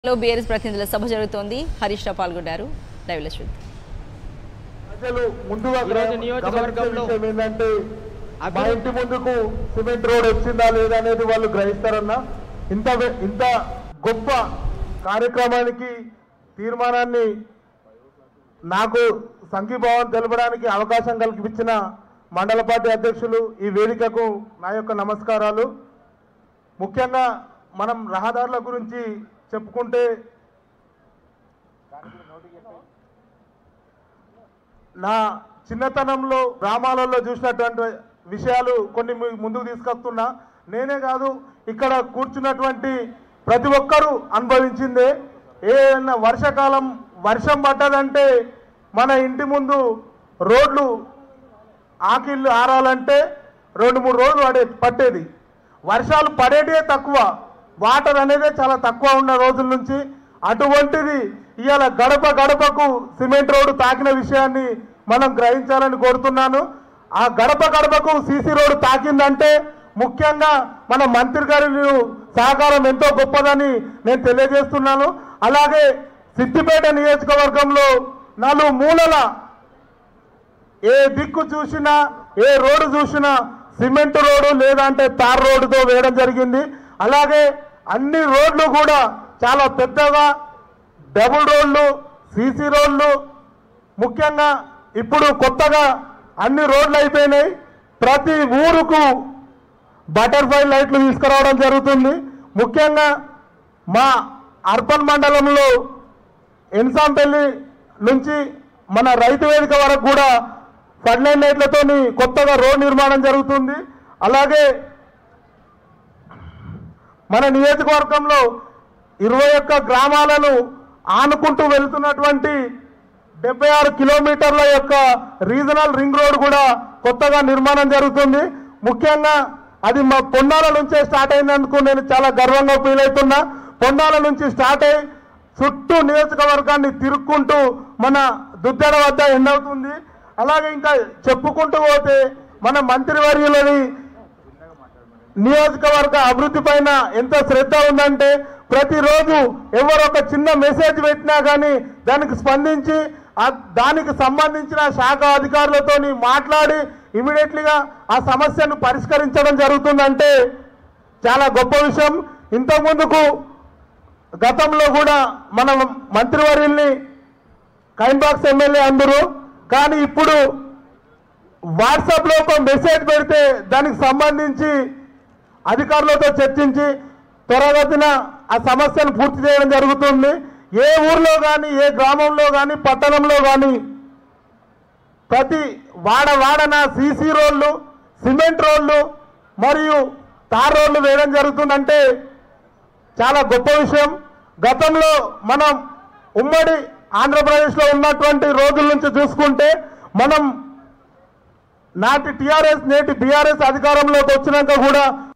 లో బీఆర్ఎస్ ప్రతినిధుల సభ జరుగుతోంది హరీష్ రావు పాల్గొన్నారు లైవ్ లో చూద్దాం ప్రజలు ముందుగా ఈరోజు గ్రహ- నియోజకవర్గంలో గమనించే విషయం ఏంటంటే మా అభివృద్ధి- ఇంటి ముందుకు సిమెంట్ రోడ్ వచ్చిందా లేదా అనేది వాళ్ళు గ్రహిస్తారన్న ఇంత వే- ఇంత గొప్ప కార్యక్రమానికి తీర్మానాన్ని నాకు సంఘీభావం తెలపడానికి అవకాశం కల్పించిన మండల పార్టీ అధ్యక్షులు ఈ వేదికకు నా యొక్క నమస్కారాలు ముఖ్యంగా మనం రహదారుల గురించి చెప్పుకుంటే నా చిన్నతనంలో గ్రామాలలో చూసినటువంటి విషయాలు కొన్ని మీ ముందుకు తీసుకొస్తున్నా నేనే కాదు ఇక్కడ కూర్చున్నటువంటి ప్రతి ఒక్కరూ అనుభవించిందే ఏదైనా వర్షాకాలం వర్షం పడ్డదంటే మన ఇంటి ముందు రోడ్లు ఆకిళ్ళు ఆరాలంటే రెండు మూడు రోజులు పడే పట్టేది వర్షాలు పడేటివే తక్కువ వాటర్ అనేదే చాలా తక్కువ ఉన్న రోజుల నుంచి అటువంటిది ఇవాళ గడప గడపకు సిమెంట్ రోడ్డు తాకిన విషయాన్ని మనం గ్రహించాలని కోరుతున్నాను ఆ గడప గడపకు సీసీ రోడ్డు తాకిందంటే ముఖ్యంగా మన మంత్రి గారి సహకారం ఎంతో గొప్పదని నేను తెలియజేస్తున్నాను అలాగే సిద్దిపేట నియోజకవర్గంలో నాలుగు మూలల ఏ దిక్కు చూసినా ఏ రోడ్డు చూసినా సిమెంట్ రోడ్డు లేదంటే తార్ రోడ్డుతో వేయడం జరిగింది అలాగే అన్ని రోడ్లు కూడా చాలా పెద్దగా డబుల్ రోడ్లు సీసీ రోడ్లు ముఖ్యంగా ఇప్పుడు కొత్తగా అన్ని రోడ్లు అయిపోయినాయి ప్రతి ఊరుకు బటర్ఫ్లై లైట్లు తీసుకురావడం జరుగుతుంది ముఖ్యంగా మా అర్బన్ మండలంలో ఎన్సాంపల్లి నుంచి మన రైతు వేదిక వరకు కూడా ఫడ్లైన్ లైట్లతో కొత్తగా రోడ్ నిర్మాణం జరుగుతుంది అలాగే మన నియోజకవర్గంలో ఇరవై ఒక్క గ్రామాలను ఆనుకుంటూ వెళ్తున్నటువంటి డెబ్బై ఆరు కిలోమీటర్ల యొక్క రీజనల్ రింగ్ రోడ్ కూడా కొత్తగా నిర్మాణం జరుగుతుంది ముఖ్యంగా అది మా పొన్నాల నుంచే స్టార్ట్ అయినందుకు నేను చాలా గర్వంగా ఫీల్ అవుతున్నా పొన్నాల నుంచి స్టార్ట్ అయ్యి చుట్టూ నియోజకవర్గాన్ని తిరుక్కుంటూ మన దుద్దెడ వద్ద ఎండ్ అవుతుంది అలాగే ఇంకా చెప్పుకుంటూ పోతే మన మంత్రివర్యులని నియోజకవర్గ అభివృద్ధి పైన ఎంత శ్రద్ధ ఉందంటే ప్రతిరోజు ఎవరో ఒక చిన్న మెసేజ్ పెట్టినా కానీ దానికి స్పందించి ఆ దానికి సంబంధించిన శాఖ అధికారులతో మాట్లాడి ఇమీడియట్లీగా ఆ సమస్యను పరిష్కరించడం జరుగుతుందంటే చాలా గొప్ప విషయం ఇంతకుముందుకు గతంలో కూడా మన మంత్రివర్యుల్ని కైన్బాక్స్ ఎమ్మెల్యే అందరూ కానీ ఇప్పుడు వాట్సాప్లో ఒక మెసేజ్ పెడితే దానికి సంబంధించి అధికారులతో చర్చించి త్వరగతిన ఆ సమస్యను పూర్తి చేయడం జరుగుతుంది ఏ ఊర్లో కానీ ఏ గ్రామంలో కానీ పట్టణంలో కానీ ప్రతి వాడ వాడన సీసీ రోడ్లు సిమెంట్ రోడ్లు మరియు తార్ రోడ్లు వేయడం జరుగుతుందంటే చాలా గొప్ప విషయం గతంలో మనం ఉమ్మడి ఆంధ్రప్రదేశ్లో ఉన్నటువంటి రోజుల నుంచి చూసుకుంటే మనం నాటి టీఆర్ఎస్ నేటి బీఆర్ఎస్ అధికారంలోకి వచ్చినాక కూడా